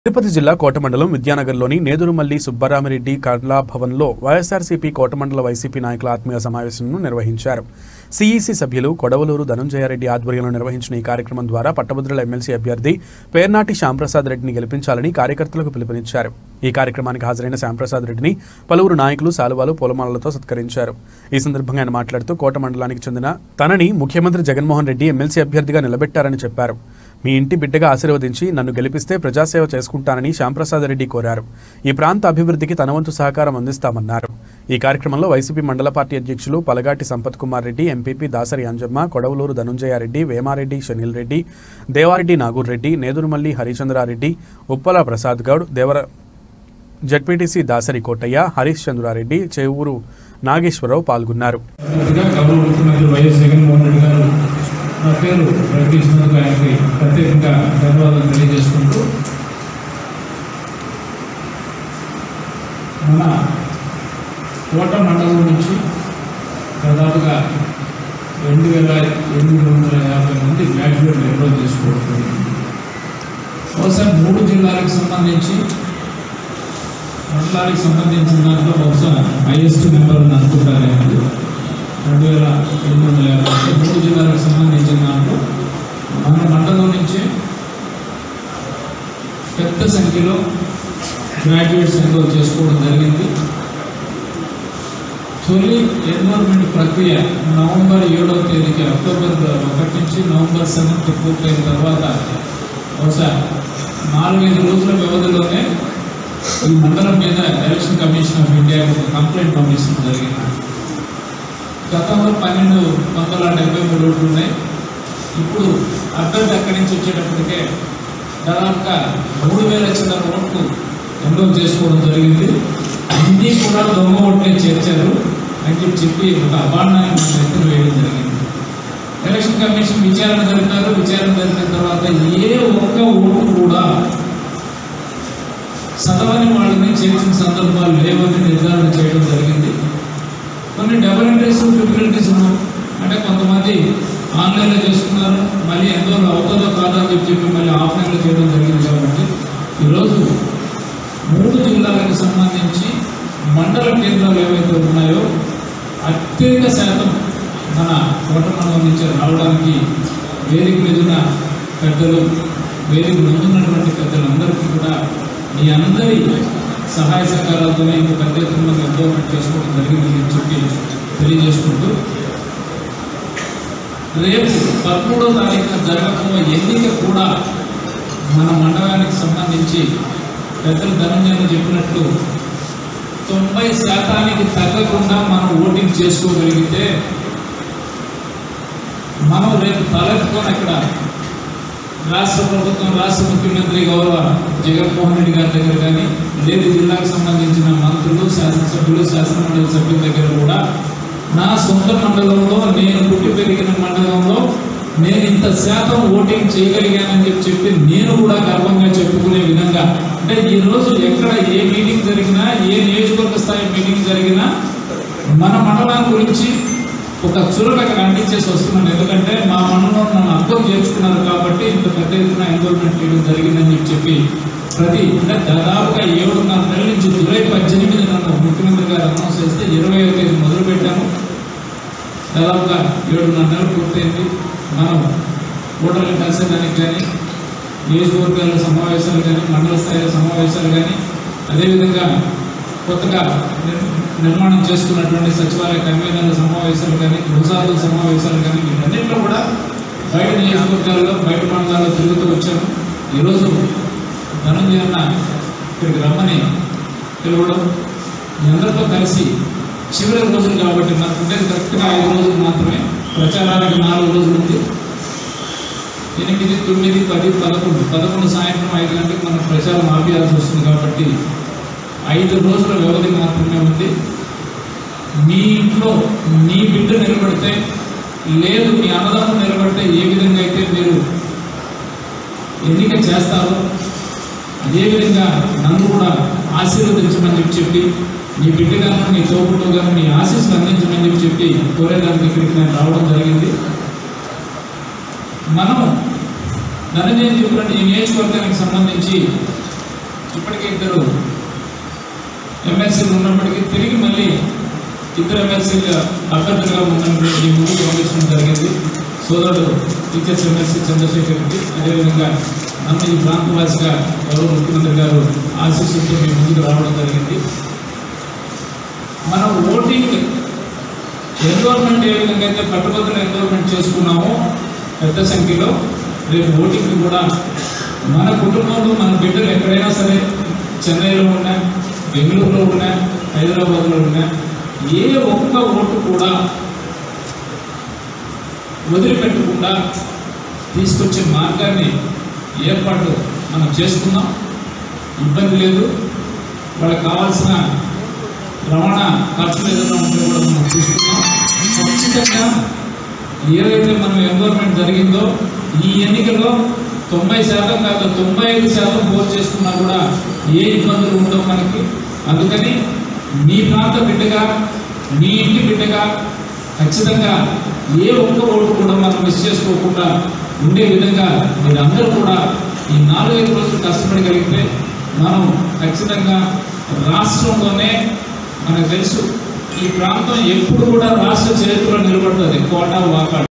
తిరుపతి జిల్లా కోటమండలం విద్యానగర్లోని నేదురుమల్లి సుబ్బరామిరెడ్డి కళా భవన్లో వైఎస్ఆర్సీపీ కోటమండల వైసీపీ నాయకుల ఆత్మీయ సమావేశంను నిర్వహించారు సిఈసి సభ్యులు కొడవలూరు ధనుంజయారెడ్డి ఆధ్వర్యంలో నిర్వహించిన ఈ కార్యక్రమం ద్వారా పట్టభద్రుల ఎమ్మెల్సీ అభ్యర్థి పేర్నాటి శ్యాంప్రసాద్ రెడ్డిని గెలిపించాలని కార్యకర్తలకు పిలుపునిచ్చారు ఈ కార్యక్రమానికి హాజరైన శ్యాంప్రసాద్ రెడ్డిని పలువురు నాయకులు శాలువాలు పూలమాలలతో సత్కరించారు ఈ సందర్భంగా ఆయన మాట్లాడుతూ కోట మండలానికి చెందిన తనని ముఖ్యమంత్రి జగన్మోహన్ రెడ్డి ఎమ్మెల్సీ అభ్యర్థిగా నిలబెట్టారని చెప్పారు మీ ఇంటి బిడ్డగా ఆశీర్వదించి నన్ను గెలిపిస్తే ప్రజాసేవ చేసుకుంటానని శ్యాంప్రసాద్ రెడ్డి కోరారు ఈ ప్రాంత అభివృద్ధికి తన వంతు సహకారం అందిస్తామన్నారు ఈ కార్యక్రమంలో వైసీపీ మండల పార్టీ అధ్యక్షులు పలగాటి సంపత్ కుమార్ రెడ్డి ఎంపీపీ దాసరి అంజమ్మ కొడవలూరు ధనుంజయారెడ్డి వేమారెడ్డి షనీల్ రెడ్డి దేవారెడ్డి నాగూర్ రెడ్డి నేదురుమల్లి హరిచంద్రారెడ్డి ఉప్పల ప్రసాద్ గౌడ్ దేవర జడ్పీటీసీ దాసరి కోటయ్య హరీష్ చంద్రారెడ్డి చేవూరు నాగేశ్వరరావు పాల్గొన్నారు అభ్యర్థిగా గౌరవ ముఖ్యమంత్రి వైఎస్ జగన్మోహన్ రెడ్డి గారు నా పేరు ప్రకటించినందుకు ఆయనకి ప్రత్యేకంగా ధన్యవాదాలు తెలియజేసుకుంటూ మన కోట మండలం నుంచి దాదాపుగా రెండు వేల ఎనిమిది వందల యాభై మంది గ్రాడ్యుయేట్ ఎన్రోల్ చేసుకోవడం జరిగింది బహుశా మూడు జిల్లాలకు సంబంధించి మండలానికి సంబంధించిన దాంట్లో బహుశా హైయెస్ట్ నెంబర్ అని అనుకుంటారు అనేది రెండు వేల ఎనిమిది వందల యాభై అంటే మూడు జిల్లాలకు సంబంధించిన దాంట్లో మన మండలం నుంచి పెద్ద సంఖ్యలో గ్రాడ్యుయేట్స్ ఎన్రోల్ చేసుకోవడం జరిగింది తొలి ఎన్రోల్మెంట్ ప్రక్రియ నవంబర్ ఏడవ తేదీకి అక్టోబర్ ఒకటి నుంచి నవంబర్ సెవెంత్ పూర్తయిన తర్వాత బహుశా నాలుగైదు రోజుల వ్యవధిలోనే ఈ మండలం మీద ఎలక్షన్ కమిషన్ ఆఫ్ ఇండియా ఒక కంప్లైంట్ పంపించడం జరిగింది గతంలో పన్నెండు వందల డెబ్బై మూడు ఓట్లు ఉన్నాయి ఇప్పుడు అభ్యర్థి అక్కడి నుంచి వచ్చేటప్పటికే దాదాపుగా మూడు వేల చిల్లర ఓట్లు ఎన్రోల్ చేసుకోవడం జరిగింది అన్నీ కూడా దొంగ ఓట్లే చేర్చారు అని చెప్పి చెప్పి ఒక అభాండాన్ని మన ఎత్తున వేయడం జరిగింది ఎలక్షన్ కమిషన్ విచారణ జరిపారు విచారణ జరిపిన తర్వాత ఏ ఒక్క ఓటు కూడా చదవని వాళ్ళని చేర్చిన సందర్భాలు లేవని నిర్ధారణ చేయడం జరిగింది కొన్ని డబుల్ ఎంట్రీస్ ట్రిపుల్ ఎంట్రీస్ ఉన్నాయి అంటే కొంతమంది ఆన్లైన్లో చేసుకున్నారు మళ్ళీ ఎంతో అవుతుందో కాదో అని చెప్పి చెప్పి మళ్ళీ ఆఫ్లైన్లో చేయడం జరిగింది కాబట్టి ఈరోజు మూడు జిల్లాలకు సంబంధించి మండల కేంద్రాలు ఏవైతే ఉన్నాయో అత్యధిక శాతం మన కోటమండలం నుంచి రావడానికి వేదిక మీద ఉన్న పెద్దలు వేదిక ముందున్నటువంటి పెద్దలందరికీ కూడా మీ అందరి సహాయ సహకారాలతోనే ఇంత పెద్ద ఎత్తున మనం ఎంజాయ్మెంట్ చేసుకోవడం జరిగిందని చెప్పి తెలియజేసుకుంటూ రేపు పదమూడో తారీఖున జరగబోయే ఎన్నిక కూడా మన మండలానికి సంబంధించి పెద్దలు ధనంజయ చెప్పినట్లు తొంభై శాతానికి తగ్గకుండా మనం ఓటింగ్ చేసుకోగలిగితే మనం రేపు తలెత్తుకొని అక్కడ రాష్ట్ర ప్రభుత్వం రాష్ట్ర ముఖ్యమంత్రి గౌరవ జగన్మోహన్ రెడ్డి గారి దగ్గర కానీ లేదు జిల్లాకు సంబంధించిన మంత్రులు శాసనసభ్యులు శాసనమండలి సభ్యుల దగ్గర కూడా నా సొంత మండలంలో నేను పుట్టి పెరిగిన మండలంలో నేను ఇంత శాతం ఓటింగ్ చేయగలిగానని చెప్పి చెప్పి నేను కూడా గర్వంగా చెప్పుకునే విధంగా అంటే ఈ రోజు ఎక్కడ ఏ మీటింగ్ జరిగినా ఏ నియోజకవర్గ స్థాయి మీటింగ్ జరిగినా మన మండలం గురించి ఒక చురుకు అక్కడ అందించేసి వస్తున్నాను ఎందుకంటే మా మండలంలో నన్ను అర్థం చేర్చుకున్నారు కాబట్టి ఇంత పెద్ద ఎత్తున ఎన్రోల్మెంట్ చేయడం జరిగిందని చెప్పి చెప్పి ప్రతి అంటే దాదాపుగా ఏడున్నర నెలల నుంచి జూలై పద్దెనిమిది నన్ను ముఖ్యమంత్రి గారు అనౌన్స్ చేస్తే ఇరవై తేదీ మొదలు పెట్టాము దాదాపుగా ఏడున్నర నెలలు పూర్తయింది మనం ఓటర్లు కలిసేదానికి కానీ నియోజకవర్గాల సమావేశాలు కానీ మండల స్థాయిలో సమావేశాలు కానీ అదేవిధంగా కొత్తగా నిర్- నిర్మాణం చేసుకున్నటువంటి సచివాలయ కన్వీనర్ల సమావేశాలు కానీ గృహసారుల సమావేశాలు కానీ వీటన్నింటిలో కూడా బయట నియోజకవర్గాల్లో బయట మండలాల్లో తిరుగుతూ వచ్చాను ఈరోజు ధనంజయ అన్న ఇక్కడికి రమ్మని పిలవడం మీ అందరితో కలిసి చివరి రోజులు కాబట్టి నాకు ఉండేది కరెక్ట్గా ఐదు రోజులు మాత్రమే ప్రచారానికి నాలుగు రోజులు ఉంది ఎనిమిది తొమ్మిది పది పదకొండు పదకొండు సాయంత్రం ఐదు గంటలకు మనం ప్రచారం ఆపేయాల్సి వస్తుంది కాబట్టి ఐదు రోజుల వ్యవధి మాత్రమే ఉంది మీ ఇంట్లో మీ బిడ్డ నిలబడితే లేదు మీ అన్నదమ్ములు నిలబడితే ఏ విధంగా అయితే మీరు ఎన్నిక చేస్తారో అదేవిధంగా నన్ను కూడా ఆశీర్వదించమని చెప్పి చెప్పి మీ బిడ్డగాను మీ తోపుడు గాను మీ ఆశీస్సులు అందించమని చెప్పి చెప్పి కోరేదానికి ఇక్కడికి నేను రావడం జరిగింది మనం ధనంజయం చెప్పినట్టు ఈ నియోజకవర్గానికి సంబంధించి ఇప్పటికే ఇద్దరు ఎమ్మెల్సీలు ఉన్నప్పటికీ తిరిగి మళ్ళీ ఇద్దరు ఎమ్మెల్సీలు అభ్యర్థులుగా ఉన్నటువంటి ముందుకు పంపించడం జరిగింది సోదరుడు టీచర్స్ ఎమ్మెల్సీ చంద్రశేఖర్ రెడ్డి అదేవిధంగా నన్ను ఈ ప్రాంతవాసిగా గౌరవ ముఖ్యమంత్రి గారు ఆశీస్సులతో మీ ముందుకు రావడం జరిగింది మనం ఓటింగ్ ఎన్రోల్మెంట్ ఏ విధంగా అయితే పట్టుబద్దులు ఎన్రోల్మెంట్ చేసుకున్నామో పెద్ద సంఖ్యలో రేపు ఓటింగ్ కూడా మన కుటుంబంలో మన బిడ్డలు ఎక్కడైనా సరే చెన్నైలో ఉన్నా బెంగళూరులో ఉన్నా హైదరాబాద్లో ఉన్నా ఏ ఒక్క ఓటు కూడా వదిలిపెట్టకుండా తీసుకొచ్చే మార్గాన్ని ఏర్పాటు మనం చేసుకుందాం ఇబ్బంది లేదు వాళ్ళకి కావాల్సిన రవాణా ఖర్చులు ఏదైనా ఉంటే కూడా మనం చూసుకుందాం ఖచ్చితంగా ఏదైతే మనం ఎన్రోల్మెంట్ జరిగిందో ఈ ఎన్నికలో తొంభై శాతం కాదు తొంభై ఐదు శాతం పోల్ చేసుకున్నా కూడా ఏ ఇబ్బందులు ఉండవు మనకి అందుకని మీ ప్రాంత బిడ్డగా మీ ఇంటి బిడ్డగా ఖచ్చితంగా ఏ ఒక్క ఓటు కూడా మనం మిస్ చేసుకోకుండా ఉండే విధంగా మీరందరూ కూడా ఈ నాలుగైదు రోజులు కష్టపడగలిగితే మనం ఖచ్చితంగా రాష్ట్రంలోనే మనకు తెలుసు ఈ ప్రాంతం ఎప్పుడు కూడా రాష్ట్ర చరిత్రలో నిలబడుతుంది కోటా వాకాడు